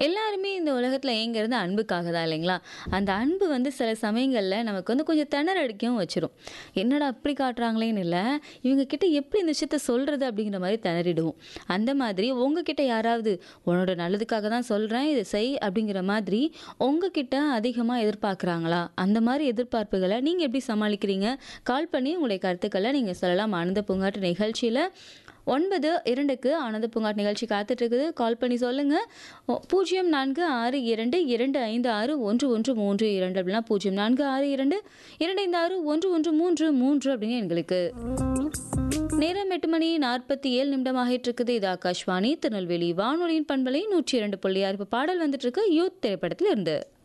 எல்லாருமே இந்த உலகத்தில் ஏங்கிறது அன்புக்காக தான் இல்லைங்களா அந்த அன்பு வந்து சில சமயங்களில் நமக்கு வந்து கொஞ்சம் திணறடிக்கவும் வச்சிரும் என்னடா அப்படி காட்டுறாங்களேன்னு இல்லை இவங்க கிட்ட எப்படி இந்த விஷயத்த சொல்கிறது அப்படிங்கிற மாதிரி திணறிடுவோம் அந்த மாதிரி உங்ககிட்ட யாராவது உன்னோட நல்லதுக்காக தான் சொல்கிறேன் இதை செய் அப்படிங்கிற மாதிரி உங்ககிட்ட அதிகமாக எதிர்பார்க்குறாங்களா அந்த மாதிரி எதிர்பார்ப்புகளை நீங்கள் எப்படி சமாளிக்கிறீங்க கால் பண்ணி உங்களுடைய கருத்துக்களை நீங்கள் சொல்லலாம் ஆனந்த பூங்காட்டு நிகழ்ச்சியில் ஒன்பது இரண்டுக்கு ஆனந்த பூங்காட் நிகழ்ச்சி காத்துட்டு இருக்குது கால் பண்ணி சொல்லுங்க ஓ, பூஜ்ஜியம் நான்கு ஆறு இரண்டு இரண்டு ஐந்து ஆறு ஒன்று ஒன்று மூன்று இரண்டு அப்படின்னா பூஜ்ஜியம் நான்கு ஆறு இரண்டு இரண்டு ஐந்து ஆறு ஒன்று ஒன்று மூன்று மூன்று அப்படின்னு எங்களுக்கு நேரம் எட்டு மணி நாற்பத்தி ஏழு நிமிடம் ஆகிட்டு இருக்குது இது ஆகாஷ்வாணி திருநெல்வேலி வானொலியின் பண்பலை நூற்றி இரண்டு புள்ளி ஆறு இப்போ பாடல் வந்துட்டு இருக்கு யூத் திரைப்படத்தில் இருந்து